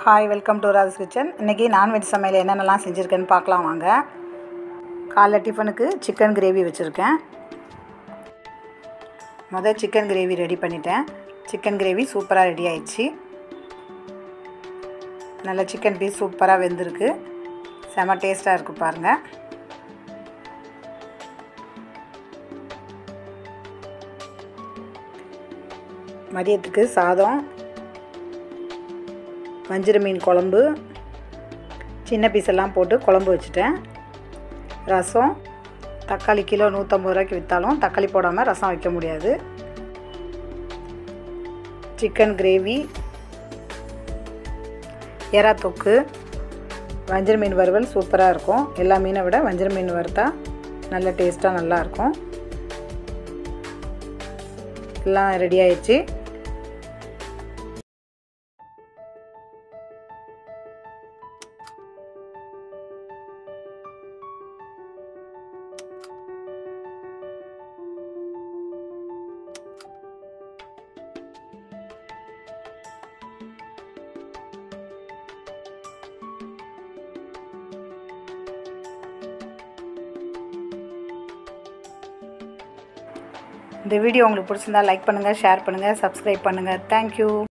hi welcome to Raj kitchen இன்றைக்கி non veg சமையல் என்னென்னலாம் செஞ்சுருக்கேன்னு பார்க்கலாம் வாங்க காலைல டிஃபனுக்கு சிக்கன் கிரேவி வச்சுருக்கேன் முதல் சிக்கன் கிரேவி ரெடி பண்ணிட்டேன் சிக்கன் கிரேவி சூப்பராக ரெடி ஆயிடுச்சு நல்ல சிக்கன் பீஸ் சூப்பராக வெந்திருக்கு செம டேஸ்ட்டாக இருக்குது பாருங்கள் மதியத்துக்கு சாதம் வஞ்சிர மீன் குழம்பு சின்ன பீஸ் எல்லாம் போட்டு குழம்பு வச்சுட்டேன் ரசம் தக்காளி கிலோ நூற்றம்பது ரூபாய்க்கு விற்றாலும் தக்காளி போடாமல் ரசம் வைக்க முடியாது சிக்கன் கிரேவி எறா தொக்கு வஞ்சிர மீன் வறுவல் சூப்பராக இருக்கும் எல்லா மீனை விட வஞ்சிர மீன் வறுத்தா நல்ல டேஸ்ட்டாக நல்லாயிருக்கும் எல்லாம் ரெடி ஆயிடுச்சு இந்த வீடியோ உங்களுக்கு பிடிச்சிருந்தா லைக் பண்ணுங்கள் ஷேர் பண்ணுங்கள் சப்ஸ்கிரைப் பண்ணுங்கள் தேங்க்யூ